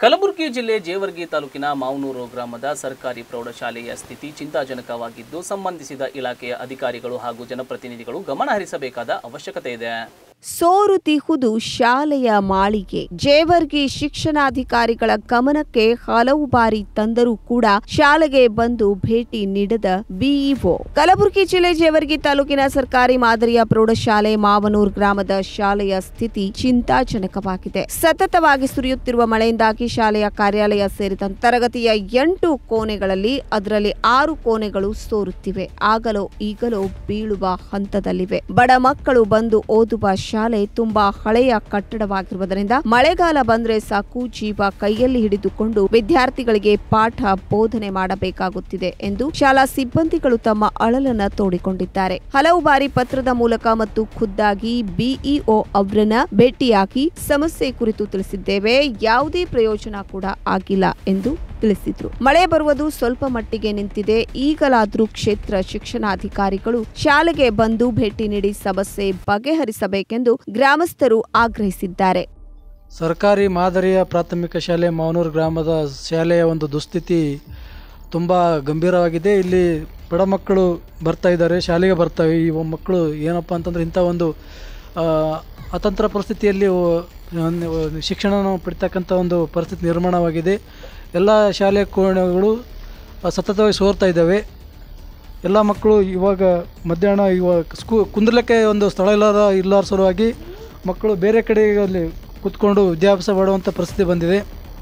ಕಲಬುರಗಿ ಜಿಲ್ಲೆ ಜೇವರ್ಗಿ ತಾಲೂಕಿನ ಮಾವನೂರು ಗ್ರಾಮದ ಸರ್ಕಾರಿ ಪ್ರೌಢಶಾಲೆಯ ಸ್ಥಿತಿ ಚಿಂತಾಜನಕವಾಗಿದ್ದು ಸಂಬಂಧಿಸಿದ ಇಲಾಖೆಯ ಅಧಿಕಾರಿಗಳು ಹಾಗೂ ಜನಪ್ರತಿನಿಧಿಗಳು ಗಮನ ಹರಿಸಬೇಕಾದ ಅವಶ್ಯಕತೆ ಇದೆ ಸೋರುತಿಹುದು ಶಾಲೆಯ ಮಾಳಿಗೆ ಜೇವರ್ಗಿ ಶಿಕ್ಷಣಾಧಿಕಾರಿಗಳ ಗಮನಕ್ಕೆ ಹಲವು ಬಾರಿ ತಂದರೂ ಕೂಡ ಶಾಲೆಗೆ ಬಂದು ಭೇಟಿ ನೀಡದ ಬಿಇಒ ಕಲಬುರಗಿ ಜಿಲ್ಲೆ ಜೇವರ್ಗಿ ತಾಲೂಕಿನ ಸರ್ಕಾರಿ ಮಾದರಿಯ ಪ್ರೌಢಶಾಲೆ ಮಾವನೂರ್ ಗ್ರಾಮದ ಶಾಲೆಯ ಸ್ಥಿತಿ ಚಿಂತಾಜನಕವಾಗಿದೆ ಸತತವಾಗಿ ಸುರಿಯುತ್ತಿರುವ ಮಳೆಯಿಂದಾಗಿ ಶಾಲೆಯ ಕಾರ್ಯಾಲಯ ಸೇರಿದಂತೆ ತರಗತಿಯ ಎಂಟು ಕೋಣೆಗಳಲ್ಲಿ ಅದರಲ್ಲಿ ಆರು ಕೋಣೆಗಳು ಸೋರುತ್ತಿವೆ ಆಗಲೋ ಈಗಲೋ ಬೀಳುವ ಹಂತದಲ್ಲಿವೆ ಬಡ ಮಕ್ಕಳು ಬಂದು ಓದುವ ಶಾಲೆ ತುಂಬಾ ಹಳೆಯ ಕಟ್ಟಡವಾಗಿರುವುದರಿಂದ ಮಳೆಗಾಲ ಬಂದ್ರೆ ಸಾಕು ಜೀವ ಕೈಯಲ್ಲಿ ಹಿಡಿದುಕೊಂಡು ವಿದ್ಯಾರ್ಥಿಗಳಿಗೆ ಪಾಠ ಬೋಧನೆ ಮಾಡಬೇಕಾಗುತ್ತಿದೆ ಎಂದು ಶಾಲಾ ಸಿಬ್ಬಂದಿಗಳು ತಮ್ಮ ಅಳಲನ್ನ ತೋಡಿಕೊಂಡಿದ್ದಾರೆ ಹಲವು ಬಾರಿ ಪತ್ರದ ಮೂಲಕ ಮತ್ತು ಖುದ್ದಾಗಿ ಬಿಇಒ ಅವರನ್ನ ಭೇಟಿಯಾಗಿ ಸಮಸ್ಯೆ ಕುರಿತು ತಿಳಿಸಿದ್ದೇವೆ ಯಾವುದೇ ಪ್ರಯೋಜನ ಕೂಡ ಆಗಿಲ್ಲ ಎಂದು ತಿಳಿಸಿದ್ರು ಮಳೆ ಬರುವುದು ಸ್ವಲ್ಪ ಮಟ್ಟಿಗೆ ನಿಂತಿದೆ ಈಗಲಾದ್ರೂ ಕ್ಷೇತ್ರ ಶಿಕ್ಷಣಾಧಿಕಾರಿಗಳು ಶಾಲೆಗೆ ಬಂದು ಭೇಟಿ ನೀಡಿ ಸಮಸ್ಯೆ ಬಗೆಹರಿಸಬೇಕೆಂದು ಗ್ರಾಮಸ್ಥರು ಆಗ್ರಹಿಸಿದ್ದಾರೆ ಸರ್ಕಾರಿ ಮಾದರಿಯ ಪ್ರಾಥಮಿಕ ಶಾಲೆ ಮಾವನೂರು ಗ್ರಾಮದ ಶಾಲೆಯ ಒಂದು ದುಸ್ಥಿತಿ ತುಂಬ ಗಂಭೀರವಾಗಿದೆ ಇಲ್ಲಿ ಬಡ ಮಕ್ಕಳು ಬರ್ತಾ ಇದ್ದಾರೆ ಶಾಲೆಗೆ ಬರ್ತವೆ ಈ ಮಕ್ಕಳು ಏನಪ್ಪ ಅಂತಂದರೆ ಇಂಥ ಒಂದು ಆ, ಅತಂತ್ರ ಪರಿಸ್ಥಿತಿಯಲ್ಲಿ ಓ- ಒಂದು ಶಿಕ್ಷಣನ ಪಡಿತಕ್ಕಂಥ ಒಂದು ಪರಿಸ್ಥಿತಿ ನಿರ್ಮಾಣವಾಗಿದೆ ಎಲ್ಲ ಶಾಲೆ ಕೋಣೆಗಳು ಆ, ಸತತವಾಗಿ ಸೋರ್ತಾ ಇದ್ದಾವೆ ಎಲ್ಲ ಮಕ್ಕಳು ಇವಾಗ ಮಧ್ಯಾಹ್ನ ಇವಾಗ ಸ್ಕೂ ಕುಂದ್ರಲಿಕ್ಕೆ ಒಂದು ಸ್ಥಳ ಇಲ್ಲದ ಇಲ್ಲರ ಸಲುವಾಗಿ ಮಕ್ಕಳು ಬೇರೆ ಕಡೆ ಅಲ್ಲಿ ಕೂತ್ಕೊಂಡು ವಿದ್ಯಾಭ್ಯಾಸ ಮಾಡುವಂಥ ಪರಿಸ್ಥಿತಿ ಬಂದಿದೆ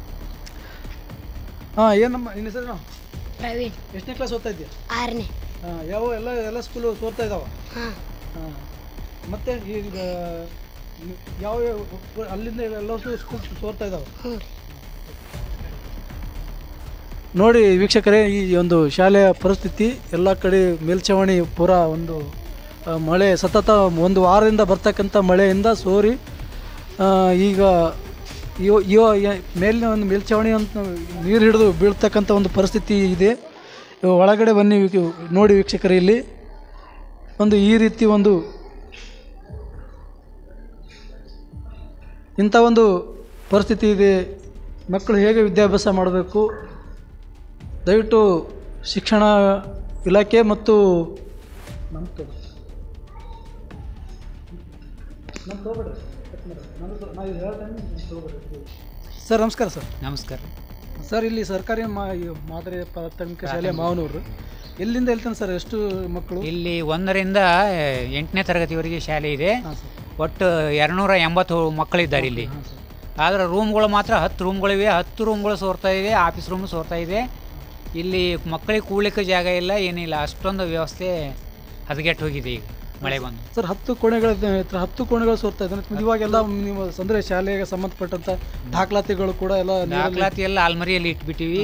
ಹಾಂ ಏನಮ್ಮ ನಿನ್ನ ಹೆಸರು ಪ್ರವೀಣ್ ಎಷ್ಟನೇ ಕ್ಲಾಸ್ ಓದ್ತಾ ಇದೆಯಾ ಆರನೇ ಹಾಂ ಯಾವ ಎಲ್ಲ ಎಲ್ಲ ಸ್ಕೂಲು ಸೋರ್ತಾ ಇದ್ದಾವ ಹಾಂ ಹಾಂ ಮತ್ತು ಈಗ ನಿ- ಯಾವ ಯಾವ- ಅಲ್ಲಿಂದ ಎಲ್ಲರೂ ಸ್ಕೂಲ್ ಸೋರ್ತಾ ಇದ್ದಾವೆ ಹ್ಞೂ ರೀ ನೋಡಿ ವೀಕ್ಷಕರೇ ಈ ಒಂದು ಶಾಲೆಯ ಪರಿಸ್ಥಿತಿ ಎಲ್ಲ ಕಡೆ ಮೇಲ್ಛಾವಣಿ ಪೂರ ಒಂದು ಆ, ಮಳೆ ಸತತ ಒಂದು ವಾರದಿಂದ ಬರ್ತಕ್ಕಂಥ ಮಳೆಯಿಂದ ಸೋರಿ ಆ, ಈಗ ಇವ ಇವ ಯ- ಮೇಲಿನ ಒಂದು ಮೇಲ್ಛಾವಣಿ ಅಂತ ನೀರು ಹಿಡಿದು ಬೀಳ್ತಕ್ಕಂಥ ಒಂದು ಪರಿಸ್ಥಿತಿ ಇದೆ ಇವ ಒಳಗಡೆ ಬನ್ನಿ ವೀಕ್ಷ- ನೋಡಿ ವೀಕ್ಷಕರೇ ಇಲ್ಲಿ ಒಂದು ಈ ರೀತಿ ಒಂದು ಇಂಥ ಒಂದು ಪರಿಸ್ಥಿತಿ ಇದೆ ಮಕ್ಕಳು ಹೇಗೆ ವಿದ್ಯಾಭ್ಯಾಸ ಮಾಡಬೇಕು ದಯವಿಟ್ಟು ಶಿಕ್ಷಣ ಇಲಾಖೆ ಮತ್ತು ನಮ್ಮ ತಗೋ. ನಮ್ಮ ತಗೋಬೇಡ್ರಿ. ಕಟ್ ಮಾಡ್ರಿ. ನಂದು ನಾ ಇದು ಹೇಳ್ತೇನೆ, ನೀವು ತಗೋಬೇಡ್ರಿ. ಸರ್ ನಮಸ್ಕಾರ ಸರ್ ನಮಸ್ಕಾರ ಸರ್ ಇಲ್ಲಿ ಸರ್ಕಾರಿ ಮಾ ಈ ಮಾದರಿ ಪ್ರಾಥಮಿಕ ಶಾಲೆ ಮಾವನೂರು ಎಲ್ಲಿಂದ ಎಲ್ತಾನೆ ಸರ್ ಎಷ್ಟು ಮಕ್ಕಳು ಇಲ್ಲಿ ಒಂದರಿಂದ ಎಂಟನೇ ತರಗತಿವರೆಗೆ ಶಾಲೆ ಇದೆ ಹಾಂ ಸರ್ ಒಟ್ಟು ಎರಡುನೂರ ಎಂಬತ್ತು ಮಕ್ಕಳಿದ್ದಾರೆ ಇಲ್ಲಿ ಹಾಂ ಸರ್ ಆದರೆ ರೂಮ್ಗಳು ಮಾತ್ರ ಹತ್ತು ರೂಮ್ಗಳಿವೆ ಹತ್ತು ರೂಮ್ಗಳು ಸೋರ್ತಾ ಇದೆ ಆಫೀಸ್ ರೂಮ್ ಸೋರ್ತಾ ಇದೆ ಇಲ್ಲಿ ಮಕ್ಕಳಿಗೆ ಕೂಡ್ಲಿಕ್ಕೆ ಜಾಗ ಇಲ್ಲ ಏನಿಲ್ಲ ಅಷ್ಟೊಂದು ವ್ಯವಸ್ಥೆ ಹದಗೆಟ್ಟು ಹೋಗಿದೆ ಈಗ ಮಳೆ ಬಂದು ಸರ್ ಹತ್ತು ಕೋಣೆಗಳ ಹತ್ರ ಹತ್ತು ಕೋಣೆಗಳು ಸೋರ್ತಾ ಇದ್ದಾನೆ ಇವಾಗೆಲ್ಲ ನೀವು ಅಂದರೆ ಶಾಲೆಗೆ ಸಂಬಂಧಪಟ್ಟಂಥ ದಾಖಲಾತಿಗಳು ಕೂಡ ಎಲ್ಲ ನೀರಲ್ಲಿ- ದಾಖಲಾತಿ ಎಲ್ಲ ಅಲ್ಮರಿಯಲ್ಲಿ ಇಟ್ಬಿಟ್ಟಿವಿ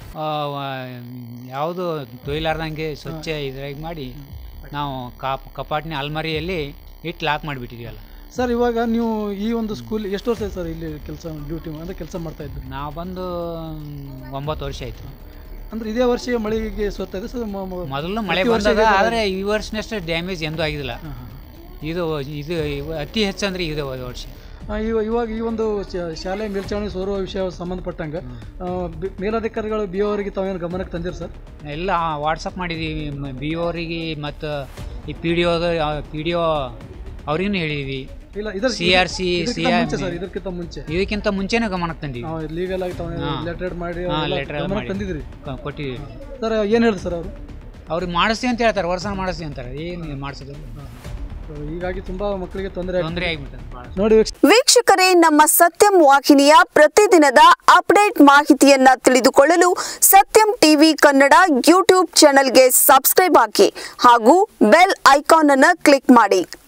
ಯಾವುದು ತೊಯ್ಲಾರ್ದಂಗೆ ಸ್ವಚ್ಛ ಇದ್ರಾಗಿ ಮಾಡಿ ನಾವು ಕಾಪ್ ಕಪಾಟಿನ ಅಲ್ಮರಿಯಲ್ಲಿ ಇಟ್ಟು ಲಾಕ್ ಮಾಡಿಬಿಟ್ಟಿದ್ದೀವಿ ಎಲ್ಲ ಸರ್ ಇವಾಗ ನೀವು ಈ ಒಂದು ಸ್ಕೂಲ್ ಎಷ್ಟು ವರ್ಷ ಆಯ್ತು ಸರ್ ಇಲ್ಲಿ ಕೆಲಸ ಡ್ಯೂಟಿ ಅಂದರೆ ಕೆಲಸ ಮಾಡ್ತಾ ಇದ್ರಿ ನಾವು ಬಂದು ಮ್, ಒಂಬತ್ತು ವರ್ಷ ಆಯಿತು ಅಂದ್ರೆ ಇದೇ ವರ್ಷ ಮಳೆಗೆ ಸೋರ್ತಾ ಇದೆ ಸರ್ ಮ- ಮ- ಮೊದಲು ಮಳೆ ಪ್ರತಿ ವರ್ಷ ಬಂದದ ಇದೇ ಥರ ಆದರೆ ಈ ವರ್ಷನಷ್ಟು ಡ್ಯಾಮೇಜ್ ಎಂದೂ ಆಗಿಲ್ಲ ಹಾಂ, ಹಾಂ. ಇದು ಇದು ಇವ- ಅತಿ ಹೆಚ್ಚಂದ್ರೆ ಇದು ಹೋದ ವರ್ಷ ಆ, ಇವ- ಇವಾಗ ಈ ಒಂದು ಶಾ- ಶಾಲೆ ಮೇಲ್ಚಾವಣಿ ಸೋರುವ ವಿಷಯ ಸಂಬಂಧಪಟ್ಟಂಗೆ ಆ, ಬಿ- ಮೇಲಧಿಕಾರಿಗಳು ಬಿ ಅವರಿಗೆ ತಾವೇನು ಗಮನಕ್ಕೆ ತಂದಿರಿ ಸರ್ ಎಲ್ಲ ವಾಟ್ಸಪ್ ಮಾಡಿದ್ದೀವಿ ಬಿ ಅವರಿಗೆ ಮತ್ತು ಈ ಪಿ ಡಿ ಒದ ಪಿ ಡಿ ಒ ಅವ್ರಿಗೂ ಹೇಳಿದ್ದೀವಿ ಇಲ್ಲ ಇದರ C R C C R ಮುಂಚೆ ಸರ್ ಇದಕ್ಕಿಂತ ಮುಂಚೆ ಇದಕ್ಕಿಂತ ಮುಂಚೆನೇ ಗಮನಕ್ಕೆ ತಂದೀವಿ ನಾವು ಲೀಗಲ್ ಆಗಿ ತಾವು ಹಾ. ಲೆಟರ್ ಮಾಡಿ ಹಾಂ ಅವೆಲ್ಲ ಲೆಟ್ರ್ ಗಮನಕ್ಕೆ ಮಾಡಿ ತಂದಿದ್ರಿ ಕ- ಕೊಟ್ಟಿದ್ದೀವಿ ಸರ್ ಏನು ಹೇಳಿದ್ರು ಸರ್ ಅವರು ಅವ್ರಿಗೆ ಮಾಡಿಸ್ತೀವಿ ಅಂತ ಹೇಳ್ತಾರೆ ವರ್ಷ ಮಾಡಿಸ್ತೀವಿ ಅಂತಾರೆ ಏನು ಮಾಡಿಸೋದು ಹೀಗಾಗಿ ತುಂಬಾ ಮಕ್ಕಳಿಗೆ ತೊಂದರೆ ತೊಂದರೆ ಆಗಿಬಿಟ್ಟದೆ ಭಾಳ ನೋಡಿ ವೀಕ್ಷ- ವೀಕ್ಷಕರೇ ನಮ್ಮ ಸತ್ಯಂ ವಾಹಿನಿಯ ಪ್ರತಿದಿನದ ಅಪ್ಡೇಟ್ ಮಾಹಿತಿಯನ್ನ ತಿಳಿದುಕೊಳ್ಳಲು ಸತ್ಯಂ ಟಿವಿ ಕನ್ನಡ ಯೂಟ್ಯೂಬ್ ಚಾನೆಲ್ಗೆ ಸಬ್ಸ್ಕ್ರೈಬ್ ಹಾಕಿ ಹಾಗೂ ಬೆಲ್ ಐಕಾನ್ ಅನ್ನು ಕ್ಲಿಕ್ ಮಾಡಿ